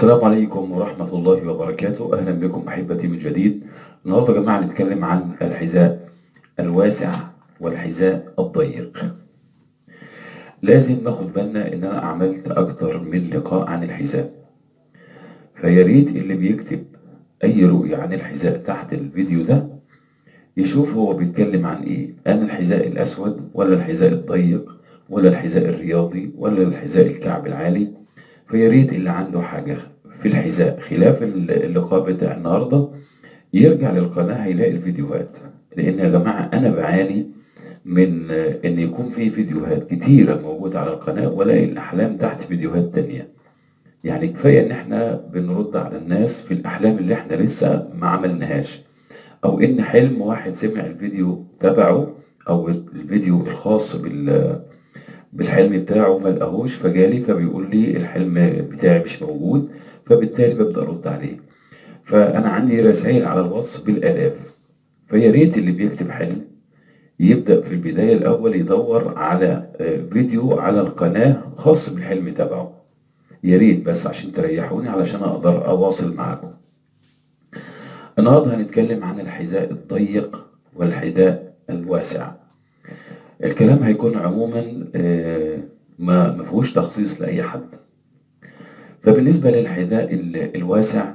السلام عليكم ورحمة الله وبركاته أهلا بكم أحبتي من جديد النهاردة يا جماعة نتكلم عن الحذاء الواسع والحذاء الضيق لازم ناخد بالنا إن أنا عملت أكتر من لقاء عن الحذاء فيا ريت اللي بيكتب أي رؤية عن الحذاء تحت الفيديو ده يشوف هو بيتكلم عن إيه أنا الحذاء الأسود ولا الحذاء الضيق ولا الحذاء الرياضي ولا الحذاء الكعب العالي فيا ريت اللي عنده حاجة في الحذاء خلاف اللقاء بتاع النهارده يرجع للقناة هيلاقي الفيديوهات لأن يا جماعة أنا بعاني من إن يكون في فيديوهات كتيرة موجودة على القناة ولاقي الأحلام تحت فيديوهات تانية يعني كفاية إن إحنا بنرد على الناس في الأحلام اللي إحنا لسه ما عملناهاش أو إن حلم واحد سمع الفيديو تبعه أو الفيديو الخاص بال بالحلم بتاعه ما لقاهوش فجالي فبيقول لي الحلم بتاعي مش موجود فبالتالي ببدا ارد عليه فانا عندي رسائل على الواتس بالالاف فيا ريت اللي بيكتب حلم يبدا في البدايه الاول يدور على فيديو على القناه خاص بالحلم تبعه يا ريت بس عشان تريحوني علشان اقدر اواصل معاكم النهارده هنتكلم عن الحذاء الضيق والحذاء الواسع الكلام هيكون عموما ما ما فيهوش تخصيص لاي حد فبالنسبه للحذاء الواسع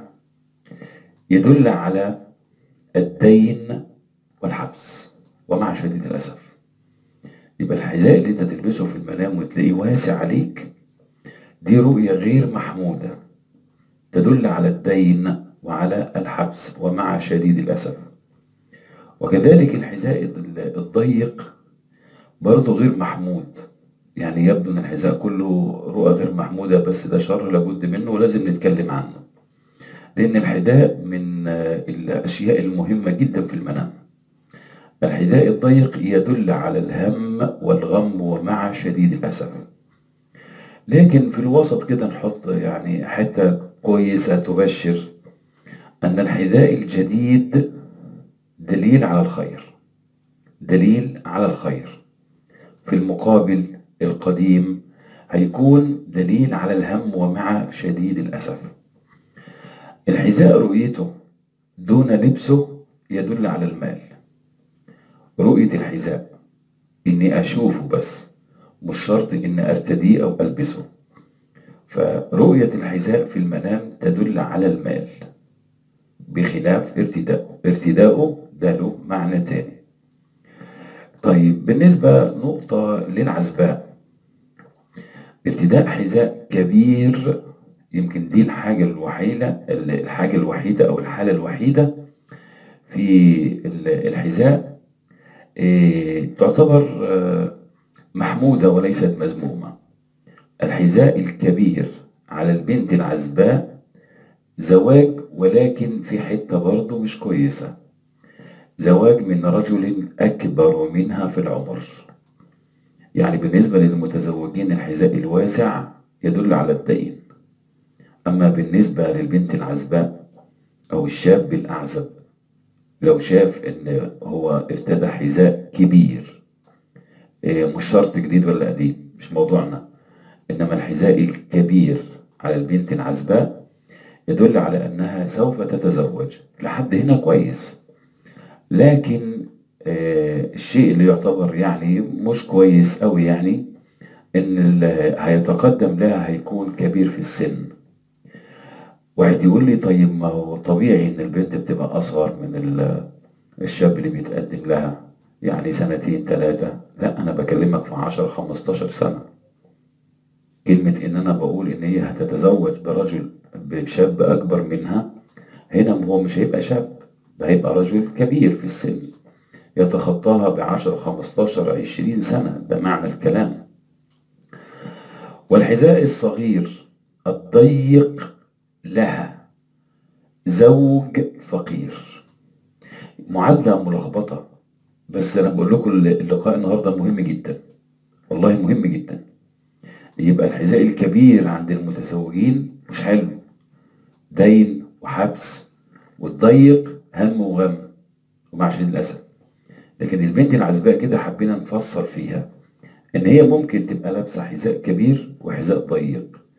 يدل على الدين والحبس ومع شديد الاسف يبقى الحذاء اللي انت تلبسه في المنام وتلاقيه واسع عليك دي رؤيه غير محموده تدل على الدين وعلى الحبس ومع شديد الاسف وكذلك الحذاء الضيق برضه غير محمود يعني يبدو ان الحذاء كله رؤى غير محمودة بس ده شر لابد منه ولازم نتكلم عنه لان الحذاء من الاشياء المهمة جدا في المنام الحذاء الضيق يدل على الهم والغم ومع شديد الاسف لكن في الوسط كده نحط يعني حتة كويسة تبشر ان الحذاء الجديد دليل على الخير دليل على الخير في المقابل القديم هيكون دليل على الهم ومع شديد الأسف الحذاء رؤيته دون لبسه يدل على المال رؤية الحذاء إني أشوفه بس مش شرط إني أرتديه أو ألبسه فرؤية الحذاء في المنام تدل على المال بخلاف ارتداؤه ارتداؤه ده له معنى تاني طيب بالنسبة نقطة للعزباء ارتداء حذاء كبير يمكن دي الحاجة الوحيدة الحاجة الوحيدة أو الحالة الوحيدة في الحذاء تعتبر محمودة وليست مذمومة الحذاء الكبير على البنت العزباء زواج ولكن في حتة برضه مش كويسة زواج من رجل أكبر منها في العمر يعني بالنسبة للمتزوجين الحذاء الواسع يدل على الدين أما بالنسبة للبنت العزباء أو الشاب الأعزب لو شاف إن هو ارتدى حذاء كبير مش شرط جديد ولا قديم مش موضوعنا إنما الحذاء الكبير على البنت العزباء يدل على أنها سوف تتزوج لحد هنا كويس لكن آه الشيء اللي يعتبر يعني مش كويس أوي يعني إن اللي هيتقدم لها هيكون كبير في السن واحد يقول لي طيب ما هو طبيعي إن البنت بتبقى أصغر من الشاب اللي بيتقدم لها يعني سنتين ثلاثة لا أنا بكلمك في عشر خمستاشر سنة كلمة إن أنا بقول إن هي هتتزوج برجل بشاب أكبر منها هنا هو مش هيبقى شاب ده هيبقى رجل كبير في السن يتخطاها بعشر خمستاشر عشرين سنة ده معنى الكلام والحذاء الصغير الضيق لها زوج فقير معادلة ملخبطة بس أنا بقول لكم اللقاء النهاردة مهم جدا والله مهم جدا يبقى الحذاء الكبير عند المتزوجين مش حلو دين وحبس والضيق هم وغم ومع شديد الأسف لكن البنت العزباء كده حبينا نفسر فيها إن هي ممكن تبقى لابسة حذاء كبير وحذاء ضيق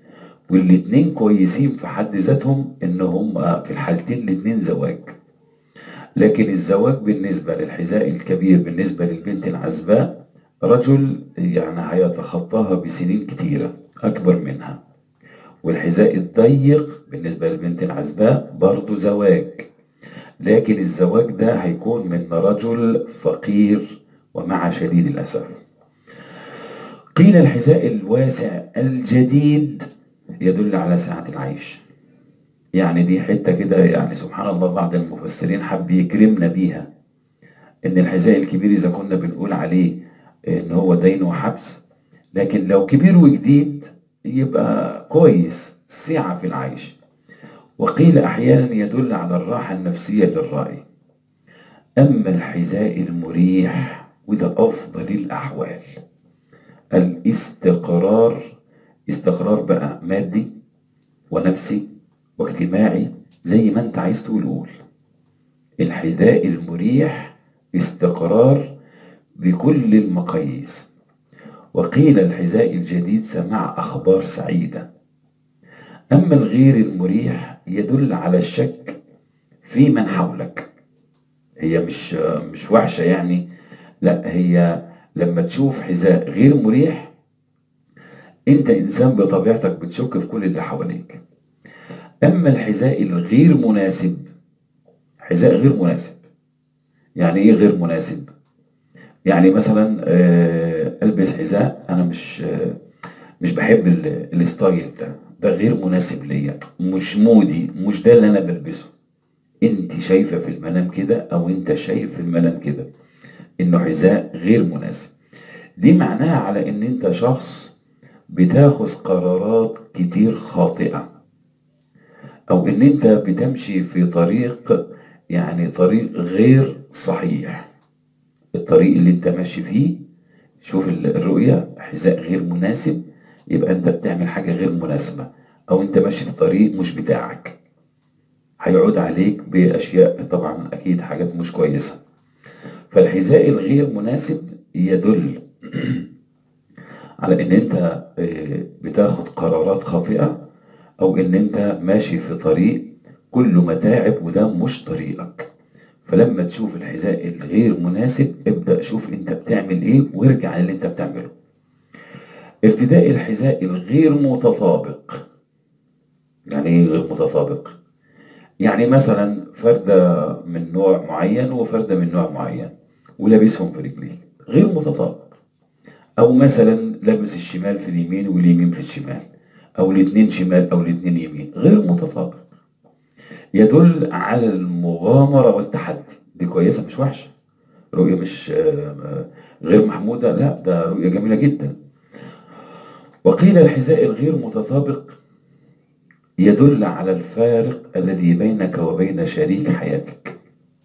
والاتنين كويسين في حد ذاتهم ان هم في الحالتين الاتنين زواج لكن الزواج بالنسبة للحذاء الكبير بالنسبة للبنت العزباء رجل يعني هيتخطاها بسنين كتيرة أكبر منها والحذاء الضيق بالنسبة للبنت العزباء برضه زواج لكن الزواج ده هيكون من رجل فقير ومع شديد الأسف قيل الحذاء الواسع الجديد يدل على سعة العيش يعني دي حتة كده يعني سبحان الله بعض المفسرين حب يكرمنا بيها ان الحذاء الكبير اذا كنا بنقول عليه ان هو دين وحبس لكن لو كبير وجديد يبقى كويس سعة في العيش وقيل احيانا يدل على الراحة النفسية للرأي اما الحذاء المريح وده افضل الاحوال الاستقرار استقرار بقى مادي ونفسي واجتماعي زي ما انت عايز تقول قول الحذاء المريح استقرار بكل المقاييس وقيل الحذاء الجديد سماع أخبار سعيدة أما الغير المريح يدل على الشك في من حولك هي مش مش وحشة يعني لا هي لما تشوف حذاء غير مريح انت انسان بطبيعتك بتشك في كل اللي حواليك اما الحذاء الغير مناسب حذاء غير مناسب يعني ايه غير مناسب يعني مثلا آه، البس حذاء انا مش آه، مش بحب ال- الستايل ده ده غير مناسب ليا مش مودي مش ده اللي انا بلبسه انت شايفه في المنام كده او انت شايف في المنام كده انه حذاء غير مناسب دي معناها على ان انت شخص بتاخذ قرارات كتير خاطئه او ان انت بتمشي في طريق يعني طريق غير صحيح الطريق اللي انت ماشي فيه شوف ال- الرؤية حذاء غير مناسب يبقى انت بتعمل حاجة غير مناسبة او انت ماشي في طريق مش بتاعك هيعود عليك باشياء طبعا اكيد حاجات مش كويسة فالحذاء الغير مناسب يدل على ان انت آه، بتاخد قرارات خاطئة او ان انت ماشي في طريق كله متاعب وده مش طريقك فلما تشوف الحذاء الغير مناسب ابدأ شوف انت بتعمل ايه وارجع للي انت بتعمله ارتداء الحذاء الغير متطابق يعني ايه غير متطابق يعني مثلا فردة من نوع معين وفردة من نوع معين ولابسهم في رجليك غير متطابق او مثلا لابس الشمال في اليمين واليمين في الشمال او الاتنين شمال او الاتنين يمين غير متطابق يدل على المغامرة والتحدي دي كويسة مش وحشة رؤية مش آه، غير محمودة لا ده رؤية جميلة جدا وقيل الحذاء الغير متطابق يدل على الفارق الذي بينك وبين شريك حياتك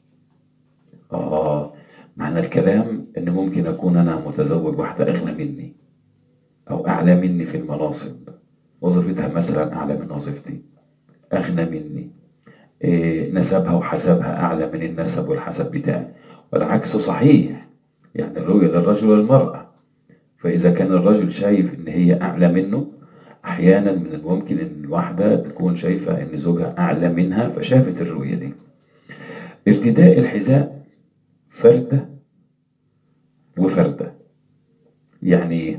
آه معنى الكلام إن ممكن أكون أنا متزوج واحدة أغنى مني أو أعلى مني في المناصب وظيفتها مثلا أعلى من وظيفتي أغنى مني إيه، نسبها وحسبها أعلى من النسب والحسب بتاعي والعكس صحيح يعني الرؤية للرجل والمرأة فإذا كان الرجل شايف إن هي أعلى منه أحيانا من الممكن إن الواحدة تكون شايفة إن زوجها أعلى منها فشافت الرؤية دي ارتداء الحذاء فردة وفردة يعني إيه؟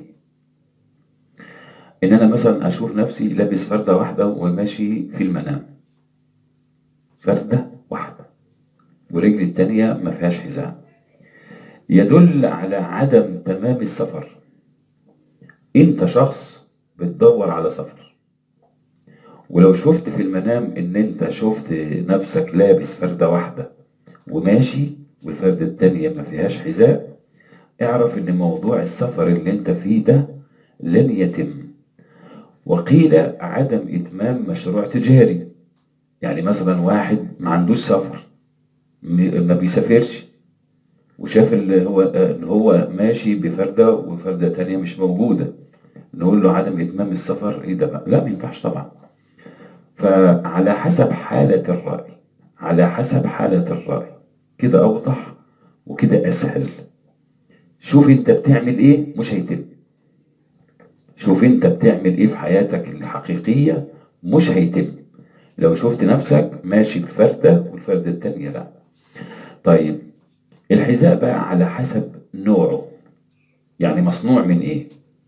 إن أنا مثلا أشوف نفسي لابس فردة واحدة وماشي في المنام فردة واحدة ورجل التانية ما فيهاش حذاء يدل على عدم تمام السفر انت شخص بتدور على سفر ولو شفت في المنام ان انت شفت نفسك لابس فردة واحدة وماشي والفردة التانية ما فيهاش حذاء اعرف ان موضوع السفر اللي انت فيه ده لن يتم وقيل عدم اتمام مشروع تجاري يعني مثلا واحد ما عندوش سفر م- ما بيسافرش وشاف اللي هو ان هو ماشي بفردة وفردة تانية مش موجودة نقول له عدم اتمام السفر ايه ده بقى لا ما ينفعش طبعا فعلى حسب حالة الرأي على حسب حالة الرأي كده اوضح وكده اسهل شوف انت بتعمل ايه مش هيتم شوف انت بتعمل ايه في حياتك الحقيقية مش هيتم لو شفت نفسك ماشي بفردة والفردة التانية لا طيب الحذاء بقى على حسب نوعه يعني مصنوع من ايه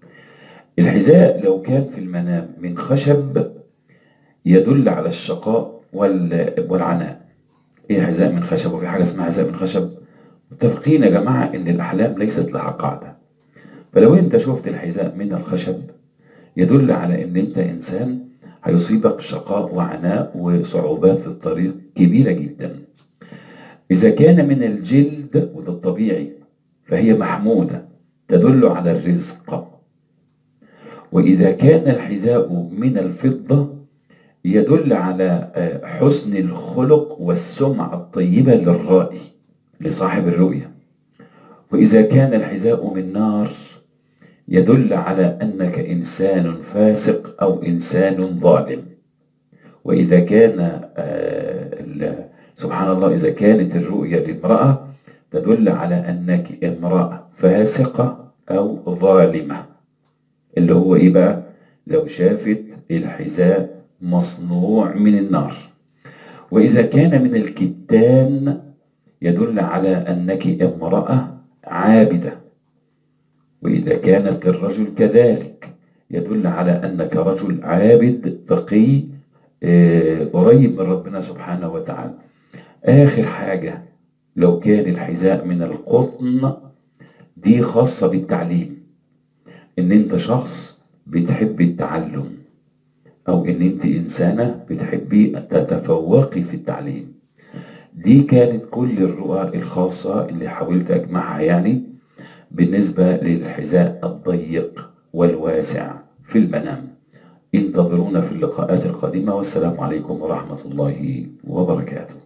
الحذاء لو كان في المنام من خشب يدل على الشقاء وال- والعناء ايه حذاء من خشب وفي حاجة اسمها حذاء من خشب متفقين يا جماعة ان الاحلام ليست لها قاعدة فلو انت شفت الحذاء من الخشب يدل على ان انت انسان هيصيبك شقاء وعناء وصعوبات في الطريق كبيرة جدا إذا كان من الجلد وده الطبيعي فهي محمودة تدل على الرزق وإذا كان الحذاء من الفضة يدل على آه، حسن الخلق والسمعة الطيبة للرائي لصاحب الرؤية وإذا كان الحذاء من نار يدل على أنك إنسان فاسق أو إنسان ظالم وإذا كان آه، ال- سبحان الله إذا كانت الرؤية لامرأة تدل على أنك امرأة فاسقة أو ظالمة اللي هو إيه بقى لو شافت الحذاء مصنوع من النار وإذا كان من الكتان يدل على أنك امرأة عابدة وإذا كانت للرجل كذلك يدل على أنك رجل عابد تقي آه، قريب من ربنا سبحانه وتعالى آخر حاجة لو كان الحذاء من القطن دي خاصة بالتعليم إن أنت شخص بتحب التعلم أو إن أنت إنسانة بتحبي أن تتفوقي في التعليم دي كانت كل الرؤى الخاصة اللي حاولت أجمعها يعني بالنسبة للحذاء الضيق والواسع في المنام انتظرونا في اللقاءات القادمة والسلام عليكم ورحمة الله وبركاته